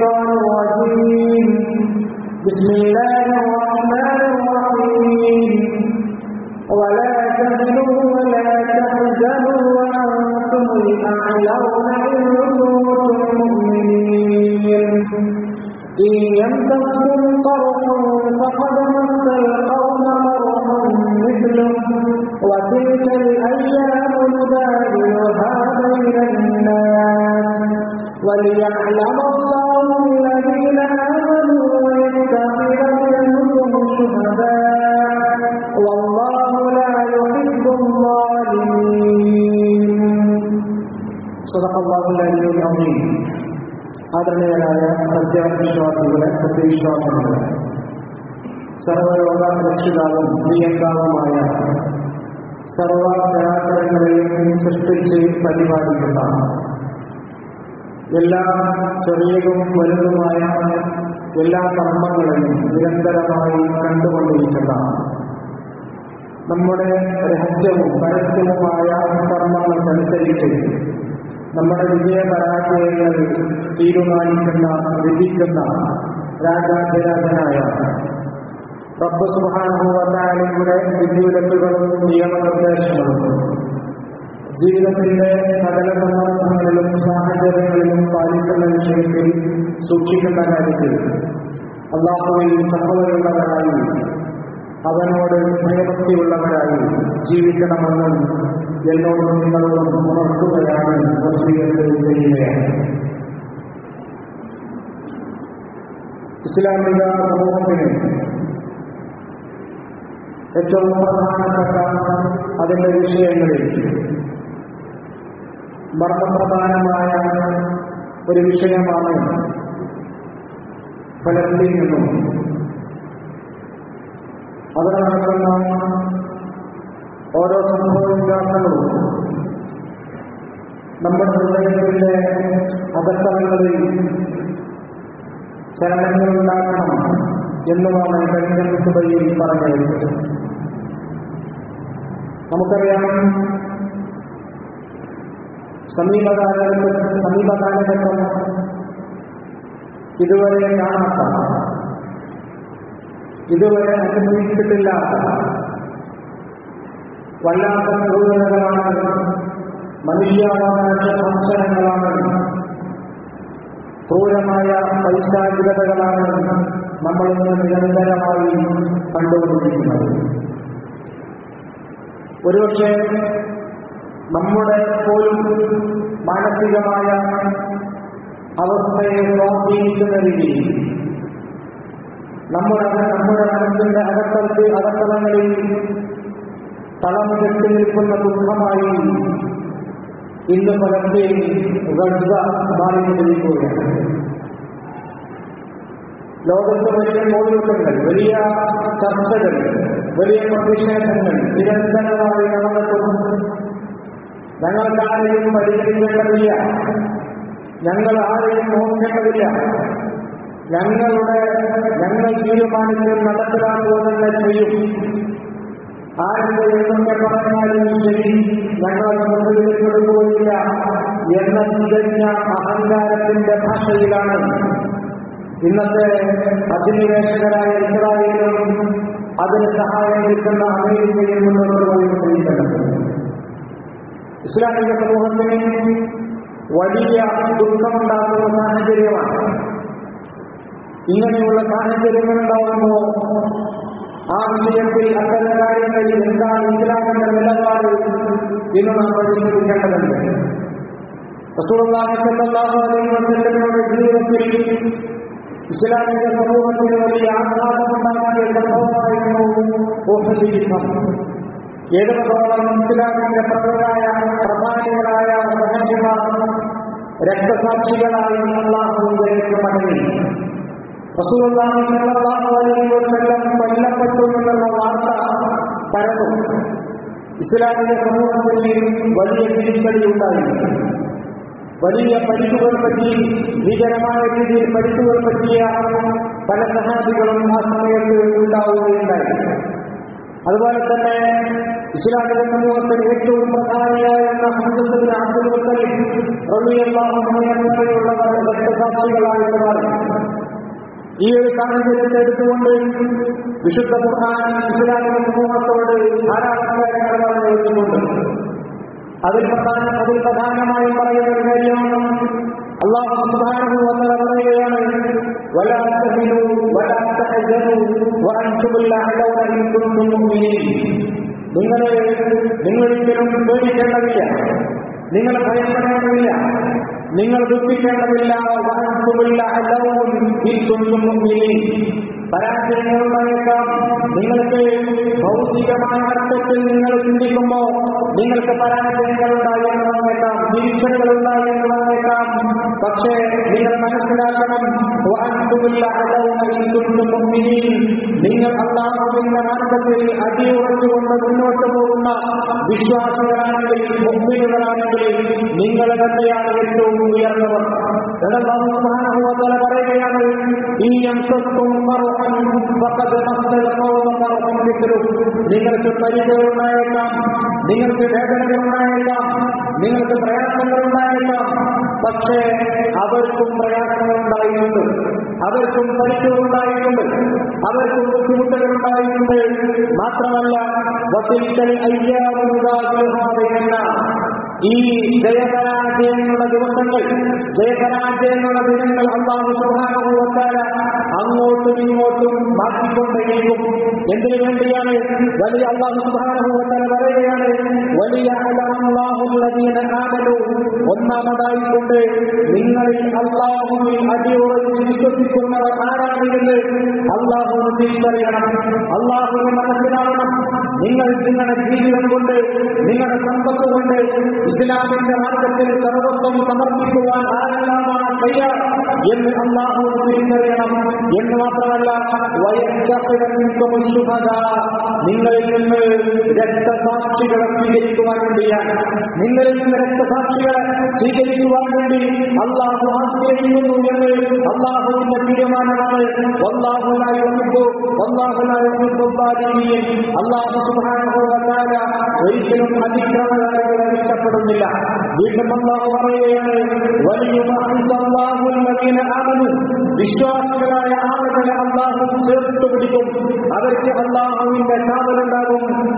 الشيطان الرجيم بسم الله الرحمن الرحيم ولا تهنوا ولا تحزنوا وأنتم الأعلون إن كنتم مؤمنين إن يمسكم قرح فقد مس القوم مرح مثله وتلك الأيام نداولها بين الناس وليعلم الله الذين آمنوا ويتخذ منكم شهداء والله لا يحب الظالمين صدق الله العلي العظيم ആദരണീയരായ സത്യവിശ്വാസികളെ സത്യവിശ്വാസികളെ സർവലോക രക്ഷിതാവും പ്രിയങ്കാവുമായ സർവചരാചരങ്ങളെയും സൃഷ്ടിച്ച് പരിപാലിക്കുന്ന എല്ലാ ചെറിയതും വലുതുമായ എല്ലാ കർമ്മങ്ങളെയും നിരന്തരമായി കണ്ടുകൊണ്ടിരിക്കുന്ന നമ്മുടെ രഹസ്യവും പരസ്യവുമായ കർമ്മങ്ങൾക്കനുസരിച്ച് നമ്മുടെ വിജയപരാജയങ്ങൾ തീരുമാനിക്കുന്ന വിധിക്കുന്ന രാജാധിരാജനായ റബ്ബ് സുഹാനുഭവത്തായാലുടെ വിധിവിലക്കുകളും നിയമനിർദ്ദേശങ്ങളും ജീവിതത്തിന്റെ സകല സന്ദർഭങ്ങളിലും സാഹചര്യങ്ങളിലും പാലിക്കുന്ന വിഷയത്തിൽ സൂക്ഷിക്കുന്ന കാര്യത്തിൽ അള്ളാഹുവിൽ സഹോദരമുള്ളവരായി അവനോട് ഭയഭക്തിയുള്ളവരായി ജീവിക്കണമെന്നും എന്നോടും നിങ്ങളോടും ഉണർത്തുകയാണ് വസീയത്ത് ചെയ്യുകയാണ് ഇസ്ലാമിക സമൂഹത്തിന് ഏറ്റവും പ്രധാനപ്പെട്ട അതിന്റെ വിഷയങ്ങളിൽ മർമ്മപ്രധാനമായ ഒരു വിഷയമാണ് ഫലസ്തീൻ എന്നും അവിടെ നടക്കുന്ന ഓരോ സംഭവ വികാസങ്ങളും നമ്മുടെ ഹൃദയത്തിന്റെ അകത്തളങ്ങളിൽ ചലനങ്ങൾ ഉണ്ടാക്കണം എന്നുമാണ് കഴിഞ്ഞ കുത്തുബയിൽ പറഞ്ഞു വെച്ചത് നമുക്കറിയാം സമീപകാലത്ത് സമീപകാലഘട്ടം ഇതുവരെ കാണാത്ത ഇതുവരെ അനുഭവിച്ചിട്ടില്ലാത്ത വല്ലാത്ത ക്രൂരതകളാണ് മനുഷ്യാവകാശ ഭക്ഷണങ്ങളാണ് ക്രൂരമായ പൈശാചികതകളാണ് നമ്മൾ ഇന്ന് നിരന്തരമായി കണ്ടുകൊണ്ടിരിക്കുന്നത് ഒരുപക്ഷെ നമ്മുടെ പോലും മാനസികമായ അവസ്ഥയെ സ്വാധീനിക്കുന്ന രീതിയിൽ നമ്മുടെ നമ്മുടെ മനസ്സിന്റെ അകത്തളത്തിൽ അകത്തളങ്ങളിൽ തളം കെട്ടി നിൽക്കുന്ന ദുഃഖമായി ഇന്ന് ഫലസ്തീൻ ഗൾഫ മാറിക്കൊണ്ടിരിക്കുകയാണ് ലോകത്ത് വലിയ മോചനങ്ങൾ വലിയ ചർച്ചകൾ വലിയ പ്രതിഷേധങ്ങൾ നിരന്തരമായി നടന്നിട്ടുണ്ട് ഞങ്ങൾക്ക് ആരെയും പരിഗണിക്കേണ്ടതില്ല ഞങ്ങൾ ആരെയും നോക്കേണ്ടതില്ല ഞങ്ങളുടെ ഞങ്ങൾ തീരുമാനിച്ച് നടപ്പിലാക്കുക തന്നെ ചെയ്യും ആരുടെ എന്തൊക്കെ പറഞ്ഞാലും ശരി ഞങ്ങൾ മുമ്പിലേക്ക് കൊടുക്കുകയില്ല എന്ന തികഞ്ഞ അഹങ്കാരത്തിന്റെ ഭാഷയിലാണ് ഇന്നത്തെ അധിനിവേശകരായ ഇസ്രായേലും അതിന് സഹായം കിട്ടുന്ന അമേരിക്കയും മുന്നോട്ട് പോയിക്കൊണ്ടിരിക്കുന്നത് ഇസ്ലാമിക സമൂഹത്തിന് വലിയ ദുഃഖമുണ്ടാക്കുന്ന സാഹചര്യമാണ് ഇങ്ങനെയുള്ള സാഹചര്യങ്ങൾ ഉണ്ടാകുമ്പോൾ ആ വിഷയത്തിൽ അത്തരം കാര്യങ്ങളിൽ എന്താണ് ഇസ്ലാമിന്റെ നിലപാട് എന്ന് നാം പരിശോധിക്കേണ്ടതുണ്ട് റസൂലുള്ളാഹിയുടെ ജീവിതത്തിൽ ഇസ്ലാമിക സമൂഹത്തിന് വലിയ ആഘാതമുണ്ടാക്കിയ സംഭവമായിരുന്നു ഓഹരി യുദ്ധം ഏതൊക്കെ ഇസ്ലാമിന്റെ പ്രമുഖരായ പ്രധാനികളായ സഹജമാർ രക്തസാക്ഷികളായി അള്ളാഹുവിലേക്ക് മടങ്ങി റസൂലുള്ളാഹി സ്വല്ലല്ലാഹു അലൈഹി വസല്ലം കൊല്ലപ്പെട്ടു എന്നുള്ള വാർത്ത പരന്നു ഇസ്ലാമിക സമൂഹത്തിൽ വലിയ തിരിച്ചടി ഉണ്ടായി വലിയ പരിക്കുകൾ പറ്റി ഭീകരമായ രീതിയിൽ പരിക്കുകൾ പറ്റിയ പല സഹാബികളും ആ സമയത്ത് ഉണ്ടാവുകയുണ്ടായി അതുപോലെ തന്നെ ഇസ്ലാമിക സമൂഹത്തിൽ ഏറ്റവും പ്രധാനിയായ ഹംസത്തിന് അബ്ദുൽ മുത്തലിബ് റബിയല്ലാഹുള്ളവർ രക്തസാക്ഷികളായിട്ട് മാറി ഈ ഒരു സാഹചര്യത്തെ എടുത്തുകൊണ്ട് വിശുദ്ധ ഖുർആൻ ഇസ്ലാമിക സമൂഹത്തോട് ധാരാളം കാര്യങ്ങൾ പറഞ്ഞു വെച്ചിട്ടുണ്ട് അതിൽ പ്രധാന അതിൽ പ്രധാനമായും പറയുന്ന ഒരു കാര്യമാണ് അള്ളാഹു സുബ്ഹാനഹു വ തആല പറയുകയാണ് വലാ തഹിനു വലാ തഹസനു വഅൻതും ലഅലൗന ഇൻ കുൻതും മുഅ്മിനീൻ നിങ്ങളെ നിങ്ങളൊരിക്കലും പേടിക്കേണ്ടതില്ല നിങ്ങൾ ഭയപ്പെടേണ്ടതില്ല നിങ്ങൾ ദുഃഖിക്കേണ്ടതില്ല വഅൻതും ലഅലൗന ഇൻ കുൻതും മുഅ്മിനീൻ പരാജയങ്ങളുണ്ടായേക്കാം നിങ്ങൾക്ക് ഭൗതികമായ അർത്ഥത്തിൽ നിങ്ങൾ ചിന്തിക്കുമ്പോൾ നിങ്ങൾക്ക് പരാജയങ്ങൾ ഉണ്ടായെന്ന് വന്നേക്കാം വീഴ്ചകൾ ഉണ്ടായെന്ന് വന്നേക്കാം പക്ഷേ നിങ്ങൾ മനസ്സിലാക്കണം വഅൻതുമില്ല അലൗന ഇൻ കുൻതും മുഅ്മിനീൻ. നിങ്ങൾ അള്ളാഹുവിന്റെ മാർഗത്തിൽ അടിയുറച്ചുകൊണ്ട് മുന്നോട്ട് പോകുന്ന വിശ്വാസികളാണെങ്കിൽ മുഗ്മിനുകളാണെങ്കിൽ നിങ്ങൾ തന്നെയാണ് ഏറ്റവും ഉയർന്നവർ എന്നാൽ അല്ലാഹു സുബ്ഹാനഹു വ തആല പറയുകയാണ് ഈ യംസക്കും ഫർഹൻ ഫഖദ് മസ്സൽ ഖൗമ ഫർഹൻ മിസ്ലുഹു. നിങ്ങൾക്ക് പരിചയമുണ്ടായേക്കാം നിങ്ങൾക്ക് വേദനകളുണ്ടായേക്കാം നിങ്ങൾക്ക് പ്രയാസങ്ങളുണ്ടായേക്കാം പക്ഷേ അവർക്കും പ്രയാസങ്ങളുണ്ടായിട്ടുണ്ട് അവർക്കും പരിചയമുണ്ടായിട്ടുണ്ട് അവർക്കും ബുദ്ധിമുട്ടുകളുണ്ടായിട്ടുണ്ട് മാത്രമല്ല വസിൽക്കൽ അയ്യാവുന്ന ഈ ജയപരാജയങ്ങളുടെ ദിവസങ്ങൾ ജയപരാജയങ്ങളുടെ ദിനങ്ങൾ അള്ളാഹു സുഹാനുഭവത്താല അങ്ങോട്ടും ഇങ്ങോട്ടും മാറ്റിക്കൊണ്ടേയിരിക്കും എന്തിനു വേണ്ടിയാണ് വലിയ അള്ളാഹു സുഹാനുഭവത്താല പറയുകയാണ് വലിയ അല്ലാഹുല്ലദീന ആമനു ഒന്നാമതായിക്കൊണ്ട് നിങ്ങളിൽ അള്ളാഹുവിൽ അടിയുറച്ച് വിശ്വസിക്കുന്നവർ ആരാണെന്ന് അള്ളാഹുവിന് തിരിച്ചറിയണം അള്ളാഹുവിനെ മനസ്സിലാവണം നിങ്ങൾ നിങ്ങളുടെ ജീവിതം കൊണ്ട് നിങ്ങളുടെ സമ്പത്ത് കൊണ്ട് ഇസ്ലാമിന്റെ മാർഗത്തിൽ സർവത്വം സമർപ്പിക്കുവാൻ ആരെല്ലാമാണ് തയ്യാർ എന്ന് അള്ളാഹു തിരിച്ചറിയണം എന്ന് മാത്രമല്ല വയസ്സുഹദ നിങ്ങളിൽ നിന്ന് രക്തസാക്ഷികളെ സ്വീകരിക്കുവാൻ വേണ്ടിയാണ് നിങ്ങളിൽ നിന്ന് രക്തസാക്ഷികളെ സ്വീകരിക്കുവാൻ വേണ്ടി അള്ളാഹു ആഗ്രഹിക്കുന്നു എന്ന് അള്ളാഹുവിന്റെ തീരുമാനമാണ് വല്ലാഹുലായി വന്നിപ്പോ വല്ലാഹുലായി അള്ളാഹു സുബ്ഹാനഹു വ തആല ഒരിക്കലും അതിക്രമകാരികളെ ഇഷ്ടപ്പെടുന്നില്ല വീണ്ടും അള്ളാഹു പറയുകയാണ് വലിയ ആമനു വിശ്വാസികളായ ആളുകളെ അള്ളാഹു ചേർത്ത് പിടിക്കും അവർക്ക് അള്ളാഹുവിന്റെ കാവലുണ്ടാകും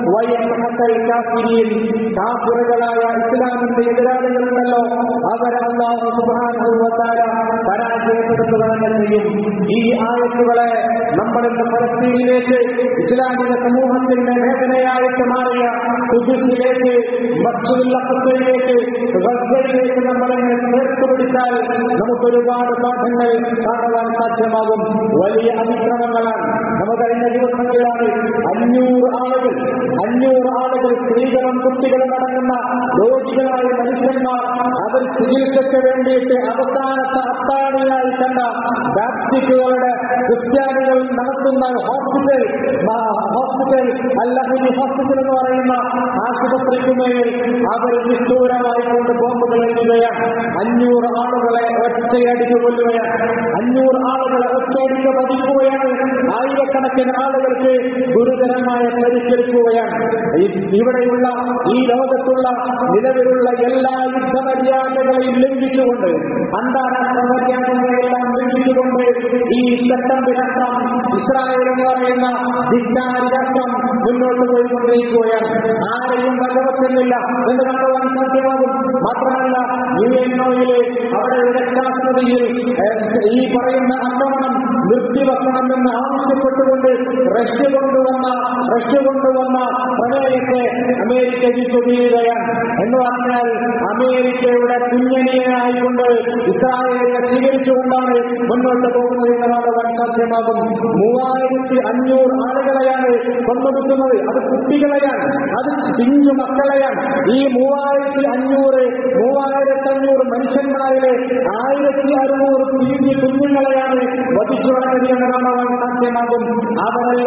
വയസ്സൽ കാഫിരീൻ കാഫിറുകളായ ഇസ്ലാമിന്റെ എതിരാളികളുണ്ടല്ലോ അവരെ അള്ളാഹു സുബ്ഹാനഹു വ തആല പരാജയപ്പെടുത്തുക തന്നെ ചെയ്യും ഈ ആയത്തുകളെ നമ്മളിന്ന് ഫലസ്തീനിലേക്ക് ഇസ്ലാമിക സമൂഹത്തിന്റെ വേദനയായിട്ട് മാറിയ കുതിസിലേക്ക് മക്സുല്ലക്കത്തിലേക്ക് ഗസയിലേക്ക് നമ്മളിങ്ങനെ ചേർത്ത് പിടിച്ചാൽ നമുക്ക് ഒരുപാട് പാഠങ്ങൾ കാണുവാൻ സാധ്യമാകും വലിയ അതിക്രമങ്ങളാണ് നമുക്ക് കഴിഞ്ഞ ദിവസങ്ങളിലാണ് അഞ്ഞൂറ് ആളുകൾ അഞ്ഞൂറ് ആളുകൾ സ്ത്രീകളും കുട്ടികളും അടങ്ങുന്ന രോഗികളായ മനുഷ്യന്മാർ അവർ ചികിത്സയ്ക്ക് വേണ്ടിയിട്ട് അവസാനത്തെ അത്താണിയായി കണ്ട ബാപ്റ്റിക്കുകളുടെ ക്രിസ്ത്യാനികൾ നടത്തുന്ന ഹോസ്പിറ്റൽ ഹോസ്പിറ്റൽ അല്ലെങ്കിൽ ഹോസ്പിറ്റൽ എന്ന് പറയുന്ന ആശുപത്രിക്ക് മേൽ അവർ നിഷ്ഠൂരമായി കൊണ്ട് ബോംബുകൾ എഴുതുകയാണ് അഞ്ഞൂറ് ആളുകളെ ഒറ്റയടിക്ക് കൊല്ലുകയാണ് അഞ്ഞൂറ് ആളുകളെ ഒറ്റയടിക്ക് വധിക്കുകയാണ് ആയിരക്കണക്കിന് ആളുകൾക്ക് ഗുരുതരമായ പരിക്കേൽക്കുകയാണ് ഇവിടെയുള്ള ഈ ലോകത്തുള്ള നിലവിലുള്ള എല്ലാ യുദ്ധമര്യാദകളെയും ലംഘിച്ചുകൊണ്ട് അന്താരാഷ്ട്ര മര്യാദകളെല്ലാം ലംഘിച്ചുകൊണ്ട് ഈ സെപ്റ്റംബർ രാഷ്ട്രം ഇസ്രായേൽ എന്ന് പറയുന്ന ധിക്കാരി രാഷ്ട്രം മുന്നോട്ട് പോയിക്കൊണ്ടിരിക്കുകയാണ് ആരെയും വകവെക്കുന്നില്ല എന്ന് കണ്ടുവാൻ സാധ്യമാകും മാത്രമല്ല യു എൻ ഒയില് അവിടെ രക്ഷാസ്മതിയിൽ ഈ പറയുന്ന ആക്രമണം നിർത്തിവെക്കണമെന്ന് ആവശ്യപ്പെട്ടുകൊണ്ട് റഷ്യ കൊണ്ടുവന്ന റഷ്യ കൊണ്ടുവന്ന പ്രമേയത്തെ അമേരിക്ക വിട്ടുവീഴുകയാണ് എന്ന് പറഞ്ഞാൽ അമേരിക്കയുടെ കുഞ്ഞനിയായിക്കൊണ്ട് ഇസ്രായേലിനെ സ്വീകരിച്ചുകൊണ്ടാണ് മുന്നോട്ട് പോകുന്നത് എന്ന് കാണുവാൻ സാധ്യമാകും മൂവായിരത്തി അഞ്ഞൂറ് ആളുകളെയാണ് കൊന്നൊടുക്കുന്നത് അത് കുട്ടികളെയാണ് അത് പിഞ്ചു മക്കളെയാണ് ഈ മൂവായിരത്തി അഞ്ഞൂറ് മൂവായിരത്തി അഞ്ഞൂറ് മനുഷ്യന്മാരിലെ ആയിരത്തി അറുന്നൂറ് പിഞ്ചു കുഞ്ഞുങ്ങളെയാണ് വധിച്ചു വളർന്നത് എന്ന് കാണുവാൻ സാധ്യമാകും അവരെല്ലാം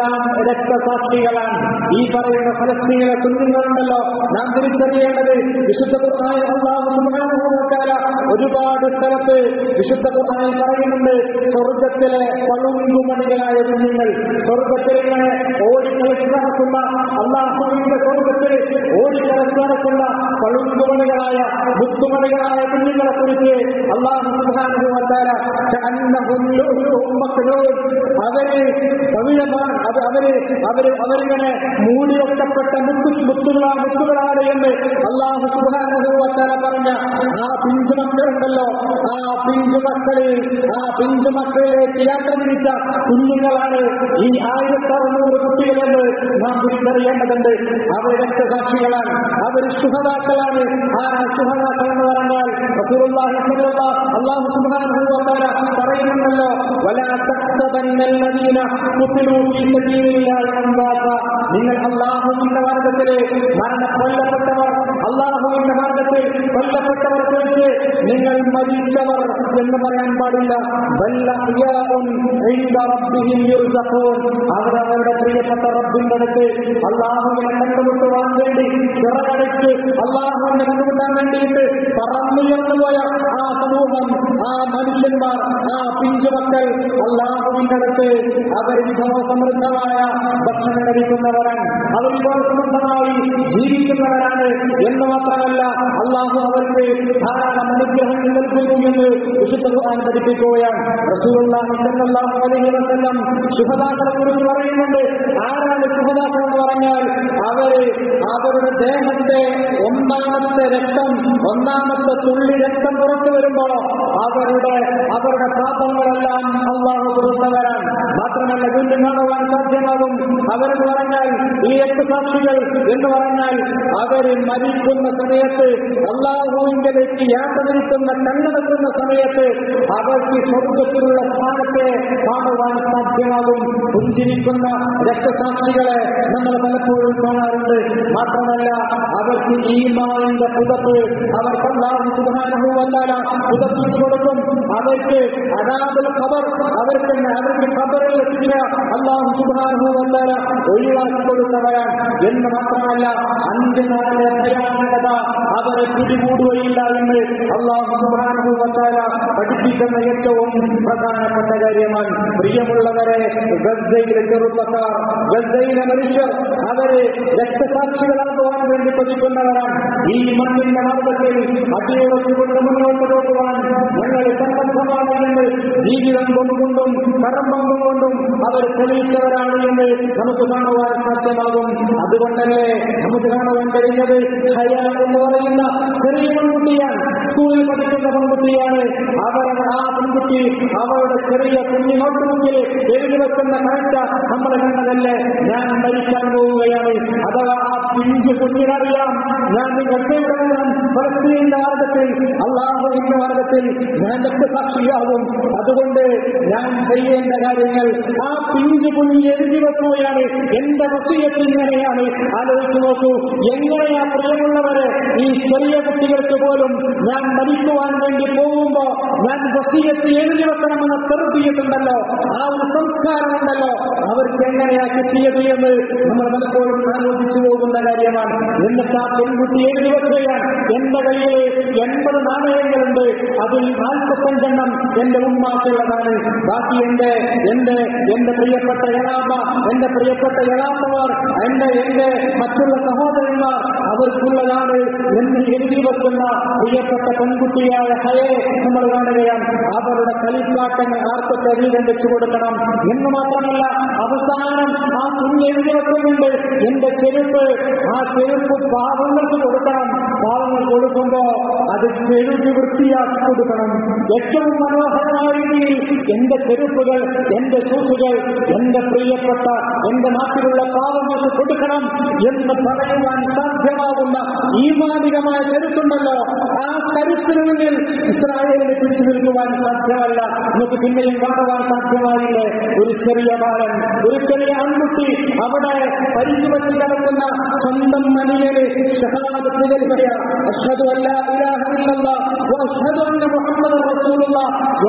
രക്തസാക്ഷികളാണ് ഈ പറയുന്ന ഫലസ്തീനിലെ കുഞ്ഞുങ്ങളുണ്ടല്ലോ നാം തിരിച്ചറിയേണ്ടത് വിശുദ്ധ ഖുർആനിൽ അല്ലാഹു സുബ്ഹാനഹു വ തആല ഒരുപാട് സ്ഥലത്ത് വിശുദ്ധ ഖുർആനിൽ പറയുന്നുണ്ട് സ്വർഗത്തിലെ പളുങ്കുമണികളായ കുഞ്ഞുങ്ങൾ സ്വർഗത്തിൽ ഇങ്ങനെ ഓടിക്കളിച്ച് നടക്കുന്ന അള്ളാഹുവിന്റെ സ്വർഗത്തിൽ ഓടിക്കളിച്ച് നടക്കുന്ന പളുങ്കുമണികളായ മുത്തുമണികളായ കുഞ്ഞുങ്ങളെ കുറിച്ച് അള്ളാഹു സുബ്ഹാനഹു വ തആല കഅന്നഹും ലുഅ്ലുഉം മക്നൂൻ അവര് പവിഴമാണ് അത് അവര് അവര് അവരിങ്ങനെ മൂടി വെക്കപ്പെട്ട മുത്തു മുത്തുകളാ മുത്തുകളാണ് എന്ന് അള്ളാഹു സുബ്ഹാനഹു വ തആല പറഞ്ഞ ആ പിഞ്ചു മക്കളുണ്ടല്ലോ ആ പിഞ്ചു മക്കളിൽ ആ പിഞ്ചു മക്കളിലേക്ക് യാത്ര തിരിച്ച കുഞ്ഞുങ്ങളാണ് ഈ ആയിരത്തി അറുന്നൂറ് കുട്ടികളെന്ന് നാം തിരിച്ചറിയേണ്ടതുണ്ട് അവർ രക്തസാക്ഷികളാണ് അവർ ശുഹതാക്കളാണ് ആ ശുഹതാക്കൾ എന്ന് പറഞ്ഞാൽ റസൂലുള്ളാഹി സ്വല്ലല്ലാഹു അല്ലാഹു സുബ്ഹാനഹു വ തആല പറയുന്നുണ്ടല്ലോ വലാ തഖ്തബന്ന الذين قتلوا في سبيل الله أمواتا നിങ്ങൾ അള്ളാഹുവിന്റെ മാർഗത്തിൽ മരണ കൊല്ലപ്പെട്ടവർ അള്ളാഹുവിന്റെ മാർഗത്തിൽ കൊല്ലപ്പെട്ടവർ കുറിച്ച് നിങ്ങൾ മരിച്ചവർ എന്ന് പറയാൻ പാടില്ല ബൽ അഹ്യാഉൻ ഇൻദ റബ്ബിഹിം യുർസഖൂൻ അവർ അവരുടെ പ്രിയപ്പെട്ട റബ്ബിന്റെ അടുത്ത് അള്ളാഹുവിനെ കണ്ടുമുട്ടുവാൻ വേണ്ടി ചിറകടിച്ച് അള്ളാഹുവിനെ കണ്ടുമുട്ടാൻ വേണ്ടിയിട്ട് പറന്നുയർന്നുപോയ ആ സമൂഹം ആ മനുഷ്യന്മാർ ആ പിഞ്ചുമക്കൾ അള്ളാഹുവിന്റെ അടുത്ത് അവർ വിഭവസമൃദ്ധമായ ഭക്ഷണം കഴിക്കുന്നവരാണ് അവർ വിഭവസമൃദ്ധമായി ജീവിക്കുന്നവരാണ് എന്ന് മാത്രമല്ല അള്ളാഹു അവർക്ക് ധാരാളം അനുഗ്രഹങ്ങൾ നൽകുന്നു എന്ന് വിശുദ്ധ ഖുർആൻ പഠിപ്പിക്കുകയാണ് റസൂലുള്ളാഹി സ്വല്ലല്ലാഹു അലൈഹി വസല്ലം ശുഹദാക്കളെ കുറിച്ച് പറയുന്നുണ്ട് ആരാണ് ശുഹദാക്കൾ എന്ന് പറഞ്ഞാൽ അവര് അവരുടെ ദേഹത്തെ ഒന്നാമത്തെ രക്തം ഒന്നാമത്തെ തുള്ളി രക്തം പുറത്തു വരുമ്പോൾ അവരുടെ അവരുടെ പാപങ്ങളെല്ലാം അള്ളാഹു കൊടുത്തവരാണ് മാത്രമല്ല വീണ്ടും കാണുവാൻ സാധ്യമാകും അവരെന്ന് പറഞ്ഞാൽ ഈ രക്തസാക്ഷികൾ എന്ന് പറഞ്ഞാൽ അവര് മരിക്കുന്ന സമയത്ത് അള്ളാഹുവിലേക്ക് യാത്ര തിരിക്കുന്ന കണ്ണടക്കുന്ന സമയത്ത് അവർക്ക് സ്വർഗത്തിലുള്ള സ്ഥാനത്തെ കാണുവാൻ സാധ്യമാകും പുഞ്ചിരിക്കുന്ന രക്തസാക്ഷികളെ നമ്മൾ പലപ്പോഴും കാണാറുണ്ട് മാത്രമല്ല അവർക്ക് ഈ മാവിന്റെ പുതപ്പ് അവർക്ക് അള്ളാഹു സുധാനവുമല്ല പുതപ്പിച്ചു കൊടുക്കും അവർക്ക് അനാഥൽ ഖബർ അവർക്ക് അവർക്ക് ഖബറിൽ ശിക്ഷ അള്ളാഹു സുധാനവുമല്ല ഒഴിവാക്കി കൊടുത്തവരാണ് എന്ന് മാത്രമല്ല അന്ത്യനാളിലെ ഭയാനകത അവരെ പിടികൂടുകയില്ല എന്ന് അള്ളാഹു സുധാനവുമല്ല പഠിപ്പിക്കുന്ന ഏറ്റവും പ്രധാനപ്പെട്ട കാര്യമാണ് പ്രിയമുള്ളവരെ ഗസയിലെ ചെറുപ്പക്കാർ ഗസയിലെ മനുഷ്യർ അവര് രക്തസാക്ഷികളാക്കുവാൻ വേണ്ടി കൊതിക്കുന്നവരാണ് ഈ മണ്ണിന്റെ മാർഗത്തിൽ അടിയുറച്ചുകൊണ്ട് മുന്നോട്ട് പോകുവാൻ ഞങ്ങൾ സന്നദ്ധമാണ് എന്ന് ജീവിതം കൊണ്ടുകൊണ്ടും കർമ്മം കൊണ്ടും അവർ തെളിയിച്ചവരാണ് എന്ന് നമുക്ക് കാണുവാൻ സാധ്യമാകും അതുകൊണ്ടല്ലേ നമുക്ക് കാണുവാൻ കഴിയുന്നത് ഹയ എന്ന് പറയുന്ന ചെറിയ പെൺകുട്ടിയാണ് സ്കൂളിൽ പഠിക്കുന്ന പെൺകുട്ടിയാണ് അവർ ആ പെൺകുട്ടി അവരുടെ ചെറിയ കുഞ്ഞു നോട്ടുബുക്കിൽ എഴുതി വെക്കുന്ന കാഴ്ച നമ്മൾ കണ്ടതല്ലേ ഞാൻ മരിക്കാൻ പോവുകയാണ് അഥവാ ആ പിഞ്ചു കുഞ്ഞിനറിയാം ഞാൻ നിങ്ങൾക്ക് ഫലസ്തീന്റെ മാർഗത്തിൽ അള്ളാഹുവിന്റെ മാർഗത്തിൽ ഞാൻ രക്തസാക്ഷിയാകും അതുകൊണ്ട് ഞാൻ ചെയ്യേണ്ട കാര്യങ്ങൾ ആ പിഞ്ചു കുഞ്ഞ് എഴുതി വെക്കുകയാണ് എന്റെ വസീയത്ത് ഇങ്ങനെയാണ് ആലോചിച്ചു നോക്കൂ എങ്ങനെയാ പ്രിയമുള്ളവരെ ഈ ചെറിയ കുട്ടികൾക്ക് പോലും ഞാൻ മരിക്കുവാൻ വേണ്ടി പോകുമ്പോ ഞാൻ വസീയത്ത് എഴുതി വെക്കണമെന്ന തെറുതിയിട്ടുണ്ടല്ലോ ആ ഒരു സംസ്കാരമുണ്ടല്ലോ അവർക്ക് എങ്ങനെയാ കിട്ടിയത് എന്ന് നമ്മൾ പലപ്പോഴും ആലോചിച്ചു പോകുന്ന കാര്യമാണ് എന്നിട്ട് ആ പെൺകുട്ടി എഴുതി വെക്കുകയാണ് എന്റെ കയ്യിൽ എൺപത് നാണയങ്ങളുണ്ട് അതിൽ നാൽപ്പത്തഞ്ചെണ്ണം എന്റെ ഉമ്മാക്കുള്ളതാണ് ബാക്കി എന്റെ എന്റെ എന്റെ പ്രിയപ്പെട്ട എളാമ്മ എന്റെ പ്രിയപ്പെട്ട എളാമ്മമാർ എന്റെ എന്റെ മറ്റുള്ള സഹോദരന്മാർ അവർക്കുള്ളതാണ് എന്ന് എഴുതി വെക്കുന്ന പ്രിയപ്പെട്ട പെൺകുട്ടിയായ ഹയെ നമ്മൾ കാണുകയാണ് അവരുടെ കളിപ്പാട്ടങ്ങൾ ആർക്കൊക്കെ വീതം വെച്ചു കൊടുക്കണം എന്ന് മാത്രമല്ല അവസാനം ആ കുഞ്ഞ് എഴുതി വെക്കുന്നുണ്ട് എന്റെ ചെരുപ്പ് ആ ചെരുപ്പ് പാവങ്ങൾക്ക് കൊടുക്കണം പാവങ്ങൾ കൊടുക്കുമ്പോ അത് ചെരുപ്പ് വൃത്തിയാക്കി കൊടുക്കണം ഏറ്റവും മനോഹരമായ രീതിയിൽ എന്റെ ചെരുപ്പുകൾ എന്റെ ഷൂസുകൾ എന്റെ പ്രിയപ്പെട്ട എന്റെ നാട്ടിലുള്ള പാവങ്ങൾക്ക് കൊടുക്കണം എന്ന് പറയുവാൻ സാധ്യമാകുന്ന ഈ മാനവികമായ കരുത്തുണ്ടല്ലോ ആ കരുത്തിന് മുന്നിൽ ഇസ്രായേലിനെ പിടിച്ചു നിൽക്കുവാൻ സാധ്യമല്ല നമുക്ക് പിന്നെയും കാണുവാൻ സാധ്യമായില്ലേ ഒരു ചെറിയ ബാലൻ ഒരു ചെറിയ ആൺകുട്ടി അവിടെ പരിചുവത്തിൽ കിടക്കുന്ന സ്വന്തം മനിയന് ഷഹാദത്ത് നൽകുക അഷ്ഹദു അല്ലാ ഇലാഹ ഇല്ലല്ലാഹ് വഅഷ്ഹദു അന്ന മുഹമ്മദൻ റസൂലുള്ളാഹ്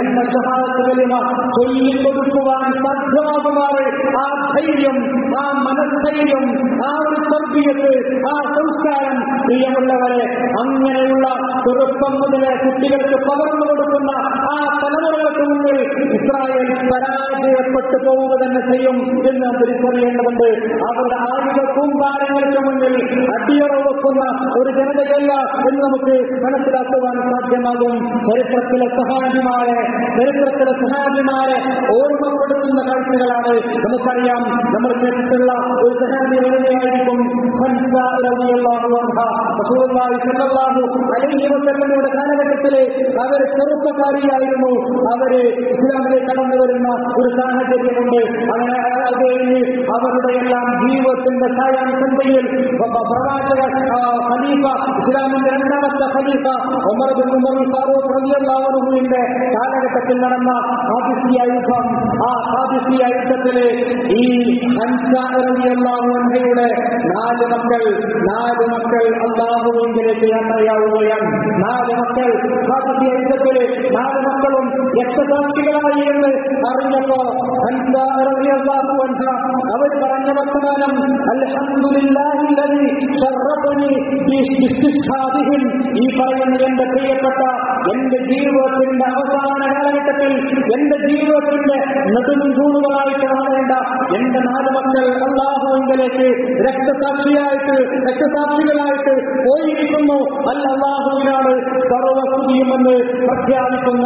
എന്ന ഷഹാദത്ത് കലിമ ചൊല്ലിക്കൊടുക്കുവാൻ സാധ്യമാകുമാറ് ആ ധൈര്യം ആ മനസ്ഥൈര്യം ആ ഒരു തർബീയത്ത് ആ സംസ്കാരം പ്രിയമുള്ളവരെ അങ്ങനെയുള്ള ചെറുപ്പം മുതലേ കുട്ടികൾക്ക് പകർന്നു കൊടുക്കുന്ന ആ തലമുറകൾക്ക് മുന്നിൽ ഇസ്രായേൽ പരാജയപ്പെട്ടു പോവുക തന്നെ ചെയ്യും എന്ന് നാം തിരിച്ചറിയേണ്ടതുണ്ട് അവരുടെ ആയുധ കൂമ്പാരങ്ങൾക്ക് മുന്നിൽ അടിയറ വെക്കുന്ന ഒരു ജനതയല്ല എന്ന് നമുക്ക് മനസ്സിലാക്കുവാൻ സാധ്യമാകും ചരിത്രത്തിലെ സഹാജിമാരെ ചരിത്രത്തിലെ സഹാജിമാരെ ഓർമ്മപ്പെടുത്തുന്ന കാഴ്ചകളാണ് നമുക്കറിയാം നമ്മൾ കേട്ടിട്ടുള്ള ഒരു സഹാബി എങ്ങനെയായിരിക്കും ഹൻസ റളിയല്ലാഹു അൻഹ റസൂലുള്ളാഹി സ്വല്ലല്ലാഹു അലൈഹി വസല്ലമയുടെ കാലഘട്ടത്തില് അവർ ചെറുപ്പക്കാരിയായിരുന്നു അവര് ഇസ്ലാമിലേക്ക് കടന്നു വരുന്ന ഒരു സാഹചര്യമുണ്ട് അങ്ങനെ അത് കഴിഞ്ഞ് അവരുടെ എല്ലാം ജീവിതത്തിന്റെ സായാസന്ധയിൽ പ്രവാചക ആ, ഖലീഫ ഇസ്ലാമിന്റെ രണ്ടാമത്തെ ഖലീഫ ഉമർ ബിൻ ഉമർ ഫാറൂഖ് റളിയല്ലാഹു അൻഹുവിന്റെ കാലഘട്ടത്തിൽ നടന്ന ഹാദിസിയ യുദ്ധം ആ ഹാദിസിയ യുദ്ധത്തില് ഈ ഹൻസ റളിയല്ലാഹു അൻഹയുടെ നാല് മക്കൾ നാല് മക്കൾ അള്ളാഹുവിലേക്ക് യാത്രയാവുകയാണ് നാല് മക്കൾ ഹാദിസിയ യുദ്ധത്തില് നാല് മക്കളും രക്തസാക്ഷികളായി എന്ന് അറിഞ്ഞപ്പോ ഹൻസ റളിയല്ലാഹു അൻഹ അവർ പറഞ്ഞ വർത്തമാനം അൽഹംദുലില്ലാഹി الذي شرفني باستشهادهم ഈ പറയുന്ന എന്റെ പ്രിയപ്പെട്ട എന്റെ ജീവിതത്തിന്റെ അവസാന കാലഘട്ടത്തിൽ എന്റെ ജീവിതത്തിന്റെ നെടുംതൂണുകളായിട്ട് കാണേണ്ട എന്റെ നാല് മക്കൾ അള്ളാഹുവിലേക്ക് രക്തസാക്ഷിയായിട്ട് രക്തസാക്ഷികളായിട്ട് പോയിരിക്കുന്നു അല്ല അള്ളാഹുവിനാണ് സർവസ്തുതിയുമെന്ന് പ്രഖ്യാപിക്കുന്ന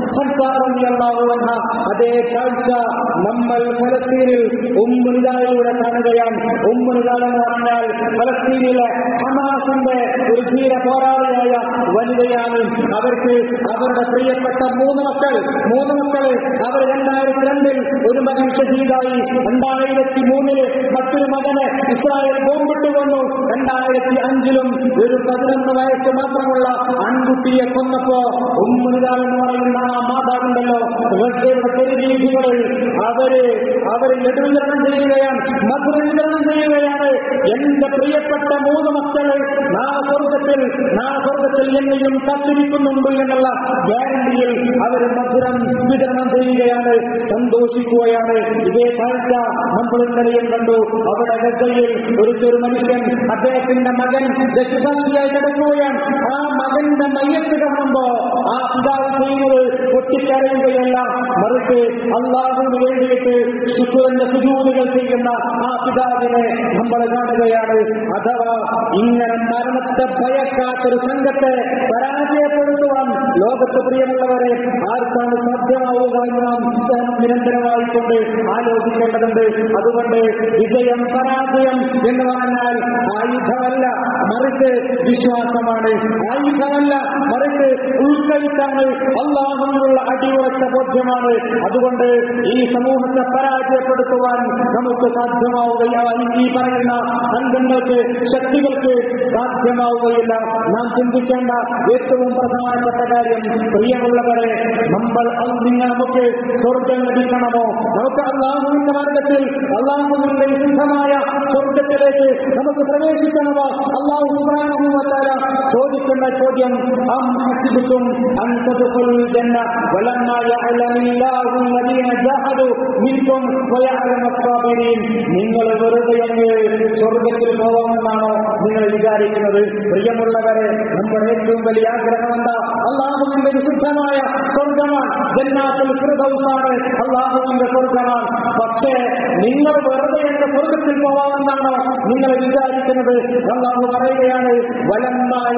സംസാരം അള്ളാഹു എന്ന അതേ കാഴ്ച നമ്മൾ ഫലസ്തീനിൽ ഉമ്മുനിതായിലൂടെ കാണുകയാണ് ഉമ്മുനിതാ എന്ന് പറഞ്ഞാൽ ഫലസ്തീനിലെ ഹമാസിന്റെ ഒരു ധീര പോരാളിയായ വനിതയാണ് അവർക്ക് അവരുടെ പ്രിയപ്പെട്ട മൂന്ന് മക്കൾ മൂന്ന് മക്കൾ അവർ രണ്ടായിരത്തി രണ്ടിൽ ഒരു മകൻ ഷഹീദായി രണ്ടായിരത്തി മൂന്നില് മറ്റൊരു മകനെ ഇസ്രായേൽ ബോംബിട്ട് വന്നു രണ്ടായിരത്തി അഞ്ചിലും ഒരു പതിനൊന്ന് വയസ്സ് മാത്രമുള്ള ആൺകുട്ടിയെ കൊന്നപ്പോ ഉമ്മുനിത എന്ന് പറയുന്ന ആ മാതാവുണ്ടല്ലോ റഷ്യയുടെ തെരുവീഥികളിൽ അവര് അവര് നെടുവിതരണം ചെയ്യുകയാണ് മധുരവിതരണം ചെയ്യുകയാണ് എന്റെ പ്രിയപ്പെട്ട മൂന്ന് മക്കള് നാളെ സ്വർഗത്തിൽ നാളെ സ്വർഗത്തിൽ എന്നെയും കാത്തിരിക്കുന്നുണ്ട് എന്നുള്ള ഗ്യാരണ്ടിയിൽ അവർ മധുരം വിതരണം ചെയ്യുകയാണ് സന്തോഷിക്കുകയാണ് ഇതേ കാഴ്ച നമ്മൾ ഇന്നലെയും കണ്ടു അവിടെ ഗസയിൽ ഒരു ചെറു മനുഷ്യൻ അദ്ദേഹത്തിന്റെ മകൻ രക്തസാക്ഷിയായി കിടക്കുകയാണ് ആ മകന്റെ മയ്യത്ത് കാണുമ്പോ ആ പിതാവ് ചെയ്യുന്നത് പൊട്ടിക്കരയുകയല്ല മറിച്ച് അള്ളാഹുവിന് വേണ്ടിയിട്ട് ശുക്രന്റെ സുജൂലുകൾ ചെയ്യുന്ന ആ പിതാവിനെ നമ്മൾ കാണുകയാണ് അഥവാ ഇങ്ങനെ മരണത്തെ ഭയക്കാത്തൊരു സംഘത്തെ പരാജയപ്പെടുത്തുവാൻ ലോകത്ത് പ്രിയമുള്ളവരെ ആർക്കാണ് സാധ്യമാവുക എന്ന് നാം നിരന്തരമായിക്കൊണ്ട് ആലോചിക്കേണ്ടതുണ്ട് അതുകൊണ്ട് വിജയം പരാജയം എന്ന് പറഞ്ഞാൽ ആയുധമല്ല മറിച്ച് വിശ്വാസമാണ് ആയുധമല്ല മറിച്ച് ഉൾക്കഴിച്ചാണ് അള്ളാഹുവിനുള്ള അടിയുറച്ച ബോധ്യമാണ് അതുകൊണ്ട് ഈ സമൂഹത്തെ പരാജയപ്പെടുത്തുവാൻ നമുക്ക് സാധ്യമാവുകയാണ് ഈ പറയുന്ന സംഘങ്ങൾക്ക് ശക്തികൾക്ക് സാധ്യമാവുകയില്ല നാം ചിന്തിക്കേണ്ട ഏറ്റവും പ്രധാനപ്പെട്ട കാര്യം പ്രിയമുള്ളവരെ നമ്മൾ നിങ്ങൾ നമുക്ക് സ്വർഗം ലഭിക്കണമോ നമുക്ക് അള്ളാഹുവിന്റെ മാർഗത്തിൽ അള്ളാഹുവിന്റെ വിശുദ്ധമായ സ്വർഗത്തിലേക്ക് നമുക്ക് പ്രവേശിക്കണമോ അള്ളാഹു സുബ്ഹാനഹുവതആല ചോദിക്കുന്ന ചോദ്യം അം ഹസിബുതും അൻ തദ്ഖുലുൽ ജന്ന വലമ്മാ യഅലമില്ലാഹു الذين ജഹദു മിൻകും വയഅലമു الصابرين നിങ്ങൾ വെറുതെ അങ്ങ് സ്വർഗത്തിൽ പോകാമെന്നാണോ നിങ്ങൾ വിചാരിക്കുന്നത് പ്രിയമുള്ളവരെ നമ്മുടെ ഏറ്റവും വലിയ ആഗ്രഹം എന്താ അള്ളാഹുവിന്റെ വിശുദ്ധമായ സ്വർഗമാണ് ജന്നാത്തുൽ ഫിർദൗസാണ് അള്ളാഹുവിന്റെ സ്വർഗമാണ് പക്ഷേ നിങ്ങൾ വെറുതെ എന്റെ സ്വർഗത്തിൽ പോകാമെന്നാണോ നിങ്ങൾ വിചാരിക്കുന്നത് അള്ളാഹു പറയുകയാണ് വലമ്മായ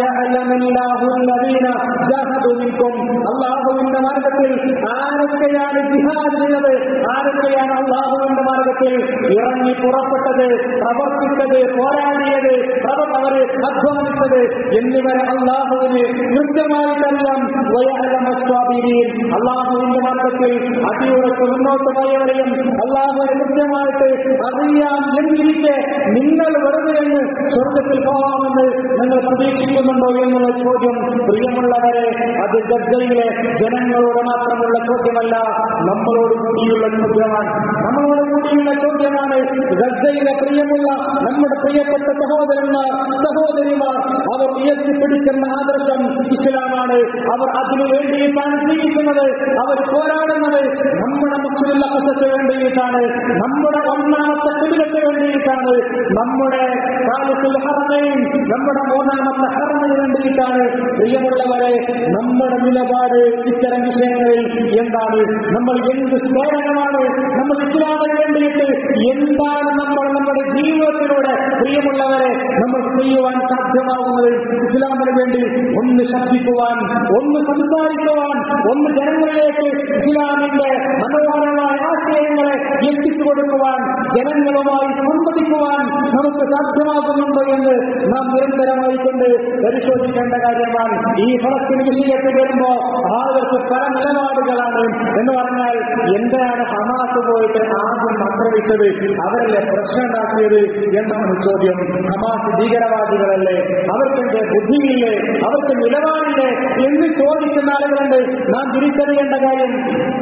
ജഹദുമിക്കും അള്ളാഹുവിന്റെ മാർഗത്തിൽ ആരൊക്കെയാണ് ജിഹാദ് ചെയ്തത് ആരൊക്കെയാണ് അള്ളാഹുവിന്റെ മാർഗത്തിൽ ഇറങ്ങി പുറപ്പെട്ടത് പ്രവർത്തിച്ചത് പോരാടിയത് പ്രവർ അവര് അധ്വാനിച്ചത് എന്നിവരെ അള്ളാഹുവിന് കൃത്യമായിട്ടെല്ലാം വയഹലമസ്വാബിരിയിൽ അള്ളാഹുവിന്റെ മാർഗത്തിൽ അടിയുറച്ച് മുന്നോട്ട് പോയവരെയും അള്ളാഹുവിനെ കൃത്യമായിട്ട് അറിയാം എന്നിരിക്കെ നിങ്ങൾ വെറുതെ എന്ന് സ്വർഗത്തിൽ പോകാമെന്ന് നിങ്ങൾ പ്രതീക്ഷിക്കുന്നുണ്ടോ എന്നുള്ള ചോദ്യം പ്രിയമുള്ളവരെ അത് ഗദ്ദയിലെ ജനങ്ങളോട് മാത്രമുള്ള ചോദ്യമല്ല നമ്മളോട് കൂടിയുള്ള ചോദ്യമാണ് നമ്മളോട് കൂടിയുള്ള ചോദ്യമാണ് ഗദ്ദയിലെ പ്രിയമുള്ള നമ്മുടെ പ്രിയപ്പെട്ട സഹോദരന്മാർ സഹോദരിമാർ അവർ ഉയർത്തിപ്പിടിക്കുന്ന ആദർശം ഇസ്ലാമാണ് അവർ അതിനു വേണ്ടിയിട്ടാണ് ജീവിക്കുന്നത് അവർ പോരാടുന്നത് നമ്മുടെ മുസ്ലിം അക്കസത്തിന് വേണ്ടിയിട്ടാണ് നമ്മുടെ ഒന്നാമത്തെ കുടുംബത്തിന് വേണ്ടിയിട്ടാണ് നമ്മുടെ കാലത്തിൽ ഹറമയും നമ്മുടെ മൂന്നാമത്തെ ഹറമിന് വേണ്ടിയിട്ടാണ് പ്രിയമുള്ളവരെ നമ്മുടെ നിലപാട് ഇത്തരം വിഷയങ്ങളിൽ എന്താണ് നമ്മൾ എന്ത് സ്ഫോടനമാണ് നമ്മൾ ഇസ്ലാമിന് വേണ്ടിയിട്ട് എന്താണ് നമ്മൾ നമ്മുടെ ജീവിതത്തിലൂടെ പ്രിയമുള്ളവരെ നമ്മൾ ചെയ്യുവാൻ സാധ്യമാകുന്നത് ഇസ്ലാമിന് വേണ്ടി ഒന്ന് ശബ്ദിക്കുവാൻ ഒന്ന് സംസാരിക്കുവാൻ ഒന്ന് ജനങ്ങളിലേക്ക് ഇസ്ലാമിന്റെ മനോഹരമായ ആശയങ്ങളെ എത്തിച്ചു കൊടുക്കുവാൻ ജനങ്ങളുമായി സംവദിക്കുവാൻ നമുക്ക് സാധ്യമാകുന്നുണ്ടോ എന്ന് നാം നിരന്തരമായി കൊണ്ട് പരിശോധിക്കേണ്ട കാര്യമാണ് ഈ ഫലത്തിന് വിഷയത്തിൽ വരുമ്പോ ആളുകൾക്ക് പല നിലപാടുകളാണ് എന്ന് പറഞ്ഞാൽ എന്താണ് ഹമാസ് പോയിട്ട് ആദ്യം ആക്രമിച്ചത് അവരല്ലേ പ്രശ്നം ഉണ്ടാക്കിയത് എന്നാണ് ചോദ്യം ഹമാസ് ഭീകരവാദികളല്ലേ അവർക്ക് ബുദ്ധിയില്ലേ അവർക്ക് നിലപാടില്ലേ എന്ന് ചോദിക്കുന്ന ആളുകളുണ്ട് നാം തിരിച്ചറിയേണ്ട കാര്യം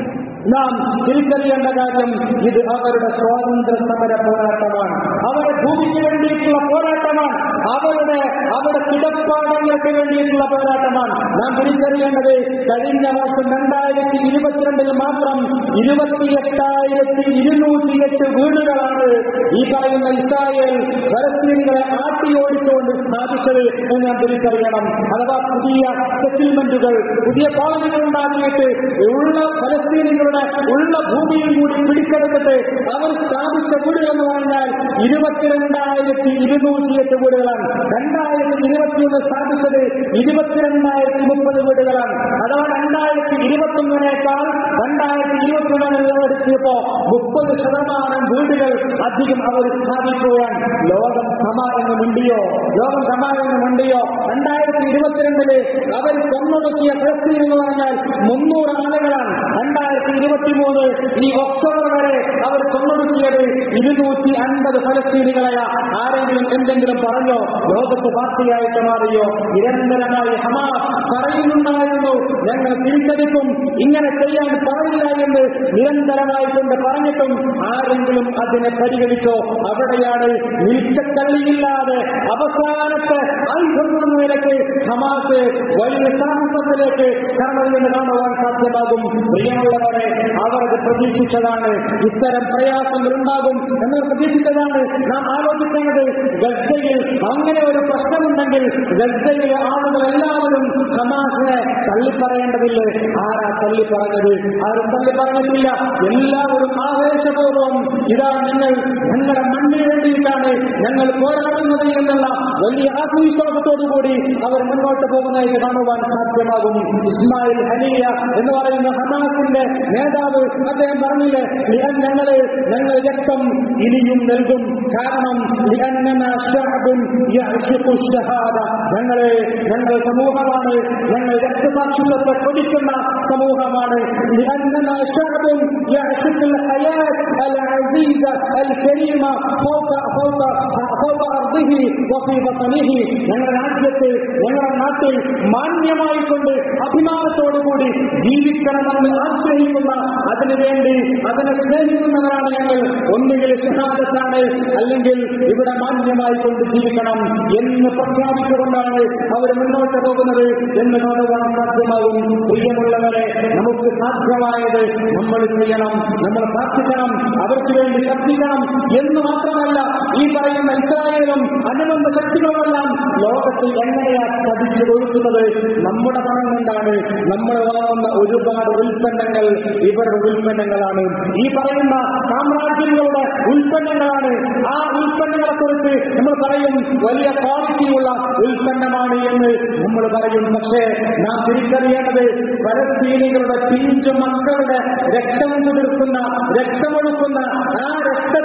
നാം തിരിച്ചറിയേണ്ട കാര്യം ഇത് അവരുടെ സ്വാതന്ത്ര്യ സമര പോരാട്ടമാണ് അവരുടെ ഭൂമിക്ക് വേണ്ടിയിട്ടുള്ള പോരാട്ടമാണ് അവരുടെ അവരുടെ കിടപ്പാടങ്ങൾക്ക് വേണ്ടിയിട്ടുള്ള പോരാട്ടമാണ് നാം തിരിച്ചറിയേണ്ടത് കഴിഞ്ഞ വർഷം രണ്ടായിരത്തി ഇരുപത്തിരണ്ടിൽ മാത്രം ഇരുപത്തിയെട്ടായിരത്തി ഇരുന്നൂറ്റിയെട്ട് വീടുകളാണ് ഈ പറയുന്ന ഇസ്രായേൽ ഫലസ്തീനികളെ ആട്ടിയോടിച്ചുകൊണ്ട് സ്ഥാപിച്ചത് എന്ന് നാം തിരിച്ചറിയണം അഥവാ പുതിയ സെറ്റിൽമെന്റുകൾ പുതിയ കോളനികൾ ഉണ്ടാക്കിയിട്ട് ഉള്ള ഫലസ്തീനികളുടെ ഉള്ള ഭൂമിയും കൂടി പിടിച്ചെടുത്തിട്ട് അവർ സ്ഥാപിച്ച വീടുകൾ എന്ന് പറഞ്ഞാൽ ഇരുപത്തിരണ്ടായിരത്തി ഇരുന്നൂറ്റിയെട്ട് വീടുകളാണ് രണ്ടായിരത്തി ഇരുപത്തിയൊന്ന് സ്ഥാപിച്ചത് ഇരുപത്തിരണ്ടായിരത്തി മുപ്പത് വീടുകളാണ് അഥവാ രണ്ടായിരത്തി ഇരുപത്തൊന്നിനേക്കാൾ രണ്ടായിരത്തി ഇരുപത്തിയൊന്നിൽ എടുത്തിയപ്പോ മുപ്പത് ശതമാനം വീടുകൾ അധികം അവർ സ്ഥാപിക്കുകയാണ് ലോകം സമ എന്ന് മിണ്ടിയോ ലോകം സമ എന്ന് മിണ്ടിയോ രണ്ടായിരത്തി ഇരുപത്തിരണ്ടില് അവർ കൊന്നൊടുക്കിയ ഫലസ്തീൻ എന്ന് പറഞ്ഞാൽ മുന്നൂറ് ആളുകളാണ് രണ്ടായിരത്തി ഇരുപത്തിമൂന്ന് ഈ ഒക്ടോബർ വരെ അവർ കൊന്നൊടുക്കിയത് ഇരുന്നൂറ്റി അൻപത് ഫലസ്തീനികളെയാ ആരെങ്കിലും എന്തെങ്കിലും പറഞ്ഞോ ലോകത്ത് പാർട്ടിയായിട്ട് മാറിയോ നിരന്തരമായി ഹമാസ് പറയുന്നുണ്ടായിരുന്നു ഞങ്ങൾ തിരിച്ചടിക്കും ഇങ്ങനെ ചെയ്യാൻ പാടില്ല എന്ന് നിരന്തരമായി കൊണ്ട് പറഞ്ഞിട്ടും ആരെങ്കിലും അതിനെ പരിഗണിച്ചോ അവിടെയാണ് നിൽക്കത്തള്ളിയില്ലാതെ അവസാനത്തെ ആയുധം നിലയ്ക്ക് ഹമാസ് വലിയ സാഹസത്തിലേക്ക് കടന്നതെന്ന് കാണുവാൻ സാധ്യമാകും പ്രിയമുള്ളവരെ അവരത് പ്രതീക്ഷിച്ചതാണ് ഇത്തരം പ്രയാസങ്ങൾ ഉണ്ടാകും എന്ന് പ്രതീക്ഷിച്ചതാണ് നാം ആലോചിക്കേണ്ടത് ഗസയിൽ അങ്ങനെ ഒരു പ്രശ്നമുണ്ടെങ്കിൽ ഗസയിലെ ആളുകൾ എല്ലാവരും ഹമാസിനെ തള്ളിപ്പറയേണ്ടതില്ലേ ആരാ തള്ളി പറഞ്ഞത് ആരും തള്ളി പറഞ്ഞിട്ടില്ല എല്ലാവരും ആവേശപൂർവ്വം ഇതാ ഞങ്ങൾ ഞങ്ങളുടെ മണ്ണിന് വേണ്ടിയിട്ടാണ് ഞങ്ങൾ പോരാടുന്നത് എന്നുള്ള വലിയ ആത്മവിശ്വാസത്തോടുകൂടി അവർ മുന്നോട്ട് പോകുന്നതായി കാണുവാൻ സാധ്യമാകും ഇസ്മായിൽ ഹനിയ എന്ന് പറയുന്ന ഹമാസിന്റെ നേതാവ് അദ്ദേഹം പറഞ്ഞില്ലേ "ലിഅൻ ഞങ്ങള് ഞങ്ങൾ രക്തം ഇനിയും നൽകും കാരണം ലിഅന്നന ശഅബുൻ യഅ്ശിഖു ശഹാദ ഞങ്ങള് ഞങ്ങൾ സമൂഹമാണ് ഞങ്ങൾ രക്തസാക്ഷിത്വത്തെ കൊതിക്കുന്ന സമൂഹമാണ് ലിഅന്നന ശഅബുൻ യഅ്ശിഖു الحياة العزيزة الكريمة فوق فوق فوق أرضه وفي بطنه ഞങ്ങളുടെ രാജ്യത്ത് ഞങ്ങളുടെ നാട്ടിൽ മാന്യമായി കൊണ്ട് അഭിമാനത്തോടുകൂടി ജീവിക്കണമെന്ന് ആഗ്രഹിക്കുന്ന അതിനുവേണ്ടി അതിനെ സ്നേഹിക്കുന്നവരാണ് ഞങ്ങൾ ഒന്നുകിൽ ഷഹാദത്താണ് അല്ലെങ്കിൽ ഇവിടെ മാന്യമായി കൊണ്ട് ജീവിക്കണം എന്ന് പ്രഖ്യാപിച്ചുകൊണ്ടാണ് അവർ മുന്നോട്ട് പോകുന്നത് എന്ന് കാണുവാൻ സാധ്യമാകും പ്രിയമുള്ളവരെ നമുക്ക് സാധ്യമായത് നമ്മൾ ചെയ്യണം നമ്മൾ പ്രാർത്ഥിക്കണം അവർക്ക് വേണ്ടി ശബ്ദിക്കണം എന്ന് മാത്രമല്ല ഈ പറയുന്ന ഇസ്രായേലും അനുബന്ധ ശക്തികളുമെല്ലാം ലോകത്തിൽ എങ്ങനെയാ പഠിച്ചു കൊടുക്കുന്നത് നമ്മുടെ പണം കൊണ്ടാണ് നമ്മൾ വാങ്ങുന്ന ഒരുപാട് ഉൽപ്പന്നങ്ങൾ ഇവരുടെ ഉൽപ്പന്നങ്ങളാണ് ഈ പറയുന്ന സാമ്രാജ്യങ്ങളുടെ ഉൽപ്പന്നങ്ങളാണ് ആ ഉൽപ്പന്നങ്ങളെ കുറിച്ച് നമ്മൾ പറയും വലിയ ക്വാളിറ്റിയുള്ള ഉൽപ്പന്നമാണ് എന്ന് നമ്മൾ പറയും പക്ഷേ നാം തിരിച്ചറിയേണ്ടത് പരസ്തീനികളുടെ പിഞ്ചു മക്കളുടെ രക്തം കുതിർക്കുന്ന രക്തമൊഴുക്കുന്ന ആ രക്തത്തിന്റെ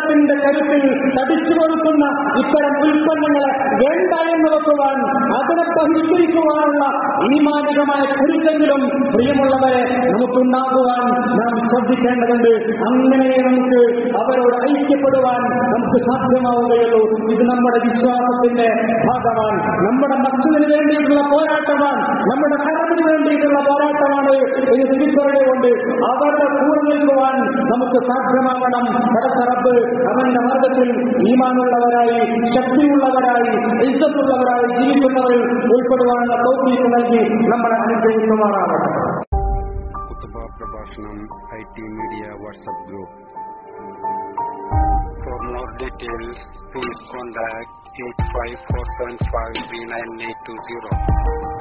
കരുത്തിൽ തടിച്ചു കൊടുക്കുന്ന ഇത്തരം ഉൽപ്പന്നങ്ങളെ വേണ്ട എന്ന് വെക്കുവാൻ അതിനെ ബഹിഷ്കരിക്കുവാനുള്ള ഈമാനികമായ കരുത്തെങ്കിലും പ്രിയമുള്ളവരെ നമുക്കുണ്ടാകുവാൻ നാം ശ്രദ്ധിക്കേണ്ടതുണ്ട് അങ്ങനെ നമുക്ക് അവരോട് ഐക്യപ്പെടുവാൻ നമുക്ക് സാധ്യമാവുകയുള്ളൂ ഇത് നമ്മുടെ വിശ്വാസത്തിന്റെ ഭാഗമാണ് നമ്മുടെ മക്കളിന് വേണ്ടിയിട്ടുള്ള പോരാട്ടമാണ് നമ്മുടെ കരമിന് വേണ്ടിയിട്ടുള്ള പോരാട്ടമാണ് എന്ന് തിരിച്ചറിയുകൊണ്ട് അവരുടെ കൂടെ നിൽക്കുവാൻ നമുക്ക് സാധ്യമാകണം പടത്തറപ്പ് അവന്റെ മാർഗത്തിൽ ഈമാനുള്ളവരായി ശക്തിയുള്ളവരായി ഇജ്ജത്തുള്ളവരായി ജീവിക്കുന്നവരിൽ ഉൾപ്പെടുവാനുള്ള തോക്കിയിട്ട് നൽകി നമ്മളെ അനുഗ്രഹിക്കുമാറാകട്ടെ കുത്തുബ പ്രഭാഷണം I T media WhatsApp group for more details please contact eight five four seven five three nine eight two zero